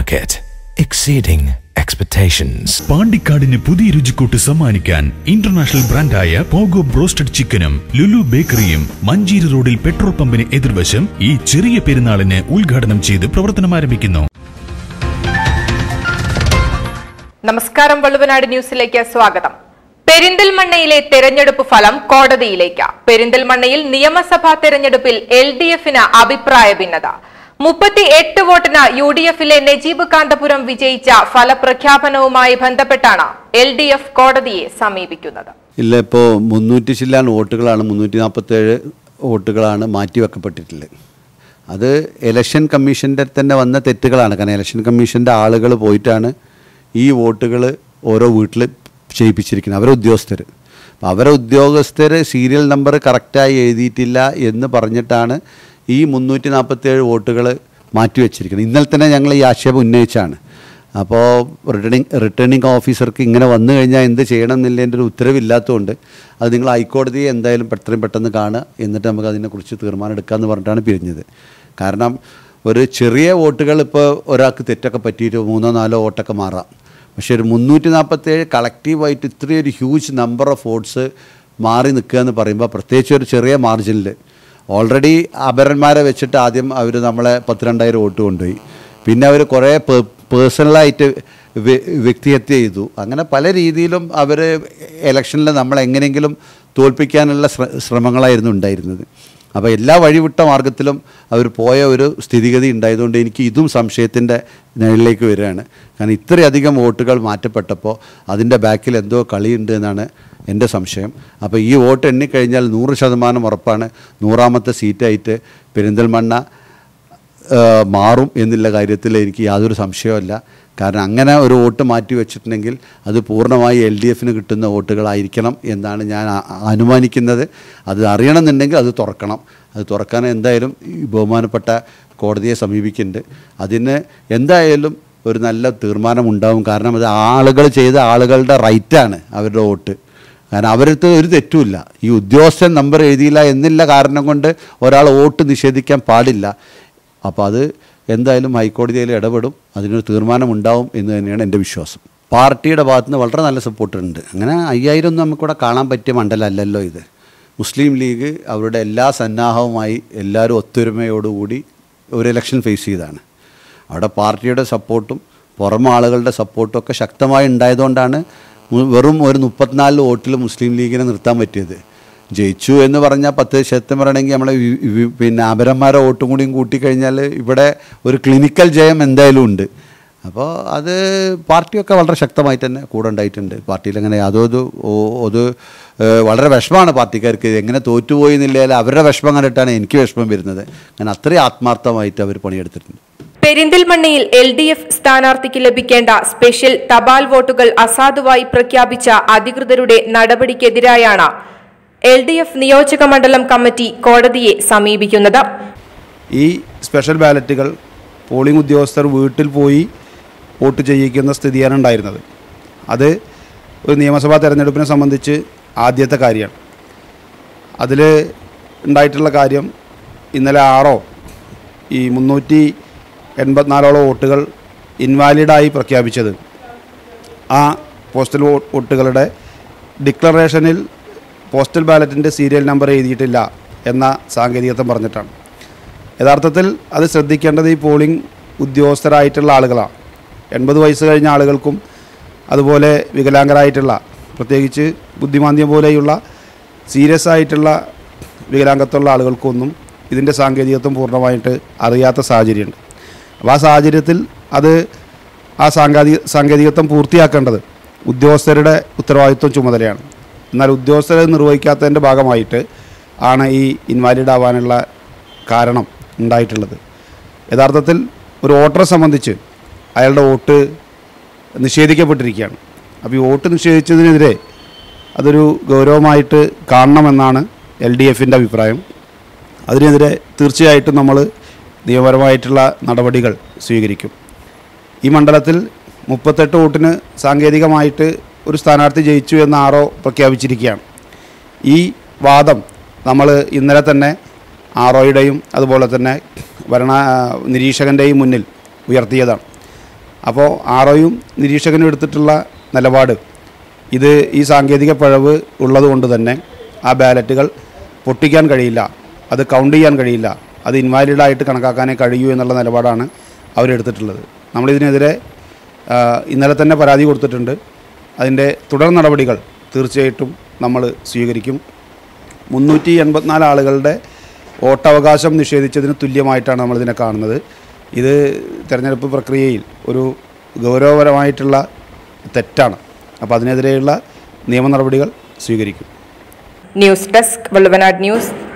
Market, exceeding expectations. പാണ്ടിക്കാടിന് പുതിയ രുചിക്കൂട്ട് സമ്മാനിക്കാൻ ഇന്റർനാഷണൽ ബ്രാൻഡായ പോഗോ ബ്രോസ്റ്റഡ് ചിക്കനും ലുലു ബേക്കറിയും മഞ്ചേരി റോഡിൽ പെട്രോൾ പമ്പിന് എതിർവശം ഈ ചെറിയ പെരുന്നാളിന് ഉദ്ഘാടനം ചെയ്ത് പ്രവർത്തനം ആരംഭിക്കുന്നു നമസ്കാരം വള്ളുവനാട് ന്യൂസിലേക്ക് സ്വാഗതം പെരിന്തൽമണ്ണയിലെ തെരഞ്ഞെടുപ്പ് ഫലം കോടതിയിലേക്ക് പെരിന്തൽമണ്ണയിൽ നിയമസഭാ തെരഞ്ഞെടുപ്പിൽ എൽ ഡി എഫിന് അഭിപ്രായ ഭിന്നത മുപ്പത്തി എട്ട് വോട്ടിന് യു ഡി എഫിലെ നജീബ് കാന്തപുരം വിജയിച്ച ഫലപ്രഖ്യാപനവുമായി ബന്ധപ്പെട്ടാണ് എൽ ഡി എഫ് കോടതിയെ സമീപിക്കുന്നത് ഇല്ല ഇപ്പോൾ മുന്നൂറ്റി ചില്ലാൻ വോട്ടുകളാണ് മുന്നൂറ്റി നാൽപ്പത്തേഴ് വോട്ടുകളാണ് മാറ്റിവെക്കപ്പെട്ടിട്ടുള്ളത് അത് ഇലക്ഷൻ കമ്മീഷൻ്റെ തന്നെ വന്ന തെറ്റുകളാണ് കാരണം ഇലക്ഷൻ കമ്മീഷൻ്റെ ആളുകൾ പോയിട്ടാണ് ഈ വോട്ടുകൾ ഓരോ വീട്ടിൽ ചെയ്യിപ്പിച്ചിരിക്കുന്നത് അവരെ ഉദ്യോഗസ്ഥർ അപ്പോൾ അവരെ ഉദ്യോഗസ്ഥർ സീരിയൽ നമ്പർ കറക്റ്റായി എഴുതിയിട്ടില്ല എന്ന് പറഞ്ഞിട്ടാണ് ഈ മുന്നൂറ്റി നാൽപ്പത്തേഴ് വോട്ടുകൾ മാറ്റിവെച്ചിരിക്കുന്നത് ഇന്നലെ തന്നെ ഞങ്ങൾ ഈ ആക്ഷേപം ഉന്നയിച്ചാണ് അപ്പോൾ റിട്ടേണിംഗ് റിട്ടേണിംഗ് ഓഫീസർക്ക് ഇങ്ങനെ വന്നു കഴിഞ്ഞാൽ എന്ത് ചെയ്യണം എന്നുള്ളതിൻ്റെ ഒരു ഉത്തരവില്ലാത്തതുകൊണ്ട് അത് നിങ്ങൾ ഹൈക്കോടതിയെ എന്തായാലും എത്രയും പെട്ടെന്ന് കാണുക എന്നിട്ട് നമുക്ക് അതിനെക്കുറിച്ച് തീരുമാനം എടുക്കാമെന്ന് പറഞ്ഞിട്ടാണ് പിരിഞ്ഞത് കാരണം ഒരു ചെറിയ വോട്ടുകൾ ഇപ്പോൾ ഒരാൾക്ക് തെറ്റൊക്കെ പറ്റിയിട്ട് മൂന്നോ നാലോ വോട്ടൊക്കെ മാറാം പക്ഷേ ഒരു മുന്നൂറ്റി നാൽപ്പത്തേഴ് കളക്റ്റീവായിട്ട് ഇത്രയും ഒരു ഹ്യൂജ് നമ്പർ ഓഫ് വോട്ട്സ് മാറി നിൽക്കുക എന്ന് പറയുമ്പോൾ പ്രത്യേകിച്ച് ഒരു ചെറിയ മാർജിനിൽ ഓൾറെഡി അപരന്മാരെ വെച്ചിട്ട് ആദ്യം അവർ നമ്മളെ പത്ത് രണ്ടായിരം വോട്ട് കൊണ്ടുപോയി പിന്നെ അവർ കുറേ പേഴ്സണലായിട്ട് വ്യക്തിഹത്യ ചെയ്തു അങ്ങനെ പല രീതിയിലും അവർ ഇലക്ഷനിൽ നമ്മളെ എങ്ങനെയെങ്കിലും തോൽപ്പിക്കാനുള്ള ശ്ര- ശ്രമങ്ങളായിരുന്നു ഉണ്ടായിരുന്നത് അപ്പോൾ എല്ലാ വഴിവിട്ട മാർഗത്തിലും അവർ പോയ ഒരു സ്ഥിതിഗതി ഉണ്ടായതുകൊണ്ട് എനിക്ക് ഇതും സംശയത്തിൻ്റെ നിഴലിലേക്ക് വരികയാണ് കാരണം ഇത്രയധികം വോട്ടുകൾ മാറ്റപ്പെട്ടപ്പോൾ അതിൻ്റെ ബാക്കിൽ എന്തോ കളിയുണ്ട് എന്നാണ് എൻ്റെ സംശയം അപ്പോൾ ഈ വോട്ട് എണ്ണിക്കഴിഞ്ഞാൽ നൂറ് ശതമാനം ഉറപ്പാണ് നൂറാമത്തെ സീറ്റായിട്ട് പെരിന്തൽമണ്ണ ആ, മാറും എന്നുള്ള കാര്യത്തിൽ എനിക്ക് യാതൊരു സംശയവുമില്ല കാരണം അങ്ങനെ ഒരു വോട്ട് മാറ്റി വെച്ചിട്ടുണ്ടെങ്കിൽ അത് പൂർണ്ണമായി എൽ ഡി എഫിന് കിട്ടുന്ന വോട്ടുകളായിരിക്കണം എന്നാണ് ഞാൻ ആ- അനുമാനിക്കുന്നത് അത് അറിയണമെന്നുണ്ടെങ്കിൽ അത് തുറക്കണം അത് തുറക്കാൻ എന്തായാലും ഈ ബഹുമാനപ്പെട്ട കോടതിയെ സമീപിക്കുന്നുണ്ട് അതിന് എന്തായാലും ഒരു നല്ല തീർമാനം ഉണ്ടാവും കാരണം അത് ആളുകൾ ചെയ്ത ആളുകളുടെ റൈറ്റാണ് അവരുടെ വോട്ട് കാരണം അവരടുത്ത് ഒരു തെറ്റുമില്ല ഈ ഉദ്യോഗസ്ഥൻ നമ്പർ എഴുതിയില്ല എന്നില്ല കാരണം കൊണ്ട് ഒരാൾ വോട്ട് നിഷേധിക്കാൻ പാടില്ല അപ്പോൾ അത് എന്തായാലും ഹൈക്കോടതിയിൽ ഇടപെടും അതിനൊരു തീരുമാനം ഉണ്ടാവും എന്ന് തന്നെയാണ് എൻ്റെ വിശ്വാസം പാർട്ടിയുടെ ഭാഗത്ത് നിന്ന് വളരെ നല്ല സപ്പോർട്ടുണ്ട് അങ്ങനെ അയ്യായിരം ഒന്നും നമുക്കിവിടെ കാണാൻ പറ്റിയ മണ്ഡലമല്ലല്ലോ ഇത് മുസ്ലിം ലീഗ് അവരുടെ എല്ലാ സന്നാഹവുമായി എല്ലാവരും ഒത്തൊരുമയോടുകൂടി ഒരു ഇലക്ഷൻ ഫേസ് ചെയ്താണ് അവിടെ പാർട്ടിയുടെ സപ്പോർട്ടും പുറമെ ആളുകളുടെ സപ്പോർട്ടും ഒക്കെ ശക്തമായി ഉണ്ടായതുകൊണ്ടാണ് മു- വെറും ഒരു മുപ്പത്തിനാല് വോട്ടിൽ മുസ്ലിം ലീഗിനെ നിർത്താൻ പറ്റിയത് ജയിച്ചു എന്ന് പറഞ്ഞാൽ പത്ത് ശതം പറയണമെങ്കിൽ നമ്മളെ വി- വി- പിന്നെ അപരന്മാരെ വോട്ടും കൂടിയും കൂട്ടിക്കഴിഞ്ഞാൽ ഇവിടെ ഒരു ക്ലിനിക്കൽ ജയം എന്തായാലും ഉണ്ട് അപ്പോൾ അത് പാർട്ടിയൊക്കെ വളരെ ശക്തമായിട്ട് തന്നെ കൂടെ ഉണ്ടായിട്ടുണ്ട് പാർട്ടിയിൽ അങ്ങനെ യാതൊരു ഓ- അത് ഏഹ്, വളരെ വിഷമമാണ് പാർട്ടിക്കാർക്ക് എങ്ങനെ തോറ്റുപോയി എന്നില്ലാൽ അവരുടെ വിഷമം കണ്ടിട്ടാണ് എനിക്ക് വിഷമം വരുന്നത് അങ്ങനെ അത്രയും ആത്മാർത്ഥമായിട്ട് അവർ പണിയെടുത്തിട്ടുണ്ട് പെരിന്തൽമണ്ണയിൽ എൽ ഡി എഫ് സ്ഥാനാർത്ഥിക്ക് ലഭിക്കേണ്ട സ്പെഷ്യൽ തപാൽ വോട്ടുകൾ അസാധുവായി പ്രഖ്യാപിച്ച അധികൃതരുടെ നടപടിക്കെതിരായാണ് എൽ ഡി എഫ് നിയോജക മണ്ഡലം കമ്മിറ്റി കോടതിയെ സമീപിക്കുന്നത് ഈ സ്പെഷ്യൽ ബാലറ്റുകൾ പോളിംഗ് ഉദ്യോഗസ്ഥർ വീട്ടിൽ പോയി വോട്ട് ചെയ്യിക്കുന്ന സ്ഥിതിയാണ് ഉണ്ടായിരുന്നത് അത് ഒരു നിയമസഭാ തെരഞ്ഞെടുപ്പിനെ സംബന്ധിച്ച് ആദ്യത്തെ കാര്യമാണ് അതിൽ ഉണ്ടായിട്ടുള്ള കാര്യം ഇന്നലെ ആറോ ഈ മുന്നൂറ്റി എൺപത്തിനാലോളം വോട്ടുകൾ ഇൻവാലിഡായി പ്രഖ്യാപിച്ചത് ആ പോസ്റ്റൽ വോ- വോട്ടുകളുടെ ഡിക്ലറേഷനിൽ പോസ്റ്റൽ ബാലറ്റിൻ്റെ സീരിയൽ നമ്പർ എഴുതിയിട്ടില്ല എന്ന സാങ്കേതികത്വം പറഞ്ഞിട്ടാണ് യഥാർത്ഥത്തിൽ അത് ശ്രദ്ധിക്കേണ്ടത് ഈ പോളിംഗ് ഉദ്യോഗസ്ഥരായിട്ടുള്ള ആളുകളാണ് എൺപത് വയസ്സ് കഴിഞ്ഞ ആളുകൾക്കും അതുപോലെ വികലാംഗരായിട്ടുള്ള പ്രത്യേകിച്ച് ബുദ്ധിമാന്ദ്യം പോലെയുള്ള സീരിയസ് ആയിട്ടുള്ള വികലാംഗത്വമുള്ള ആളുകൾക്കൊന്നും ഇതിൻ്റെ സാങ്കേതികത്വം പൂർണ്ണമായിട്ട് അറിയാത്ത സാഹചര്യമുണ്ട് അപ്പോൾ ആ സാഹചര്യത്തിൽ അത് ആ സാങ്കേതിക സാങ്കേതികത്വം പൂർത്തിയാക്കേണ്ടത് ഉദ്യോഗസ്ഥരുടെ ഉത്തരവാദിത്വം ചുമതലയാണ് എന്നാൽ ഉദ്യോഗസ്ഥരെ നിർവഹിക്കാത്തതിൻ്റെ ഭാഗമായിട്ട് ആണ് ഈ ഇൻവാലിഡ് ആവാനുള്ള കാരണം ഉണ്ടായിട്ടുള്ളത് യഥാർത്ഥത്തിൽ ഒരു വോട്ടറെ സംബന്ധിച്ച് അയാളുടെ വോട്ട് നിഷേധിക്കപ്പെട്ടിരിക്കുകയാണ് അപ്പോൾ ഈ വോട്ട് നിഷേധിച്ചതിനെതിരെ അതൊരു ഗൗരവമായിട്ട് കാണണമെന്നാണ് എൽ ഡി എഫിൻ്റെ അഭിപ്രായം അതിനെതിരെ തീർച്ചയായിട്ടും നമ്മൾ നിയമപരമായിട്ടുള്ള നടപടികൾ സ്വീകരിക്കും ഈ മണ്ഡലത്തിൽ മുപ്പത്തെട്ട് വോട്ടിന് സാങ്കേതികമായിട്ട് ഒരു സ്ഥാനാർത്ഥി ജയിച്ചു എന്ന് ആറോ പ്രഖ്യാപിച്ചിരിക്കുകയാണ് ഈ വാദം നമ്മൾ ഇന്നലെ തന്നെ ആറോയുടെയും അതുപോലെ തന്നെ ഭരണ നിരീക്ഷകൻ്റെയും മുന്നിൽ ഉയർത്തിയതാണ് അപ്പോൾ ആർ ഒയും നിരീക്ഷകനും എടുത്തിട്ടുള്ള നിലപാട് ഇത് ഈ സാങ്കേതിക പിഴവ് ഉള്ളതുകൊണ്ട് തന്നെ ആ ബാലറ്റുകൾ പൊട്ടിക്കാൻ കഴിയില്ല അത് കൗണ്ട് ചെയ്യാൻ കഴിയില്ല അത് ഇൻവാലിഡ് ആയിട്ട് കണക്കാക്കാനേ കഴിയൂ എന്നുള്ള നിലപാടാണ് അവരെടുത്തിട്ടുള്ളത് നമ്മളിതിനെതിരെ ആ, ഇന്നലെ തന്നെ പരാതി കൊടുത്തിട്ടുണ്ട് അതിൻ്റെ തുടർ നടപടികൾ തീർച്ചയായിട്ടും നമ്മൾ സ്വീകരിക്കും മുന്നൂറ്റി എൺപത്തിനാല് ആളുകളുടെ വോട്ടവകാശം നിഷേധിച്ചതിന് തുല്യമായിട്ടാണ് നമ്മളിതിനെ കാണുന്നത് ഇത് തെരഞ്ഞെടുപ്പ് പ്രക്രിയയിൽ ഒരു ഗൗരവപരമായിട്ടുള്ള തെറ്റാണ് അപ്പോൾ അതിനെതിരെയുള്ള നിയമ നടപടികൾ സ്വീകരിക്കും ന്യൂസ് ഡെസ്ക് വള്ളുവനാട് ന്യൂസ്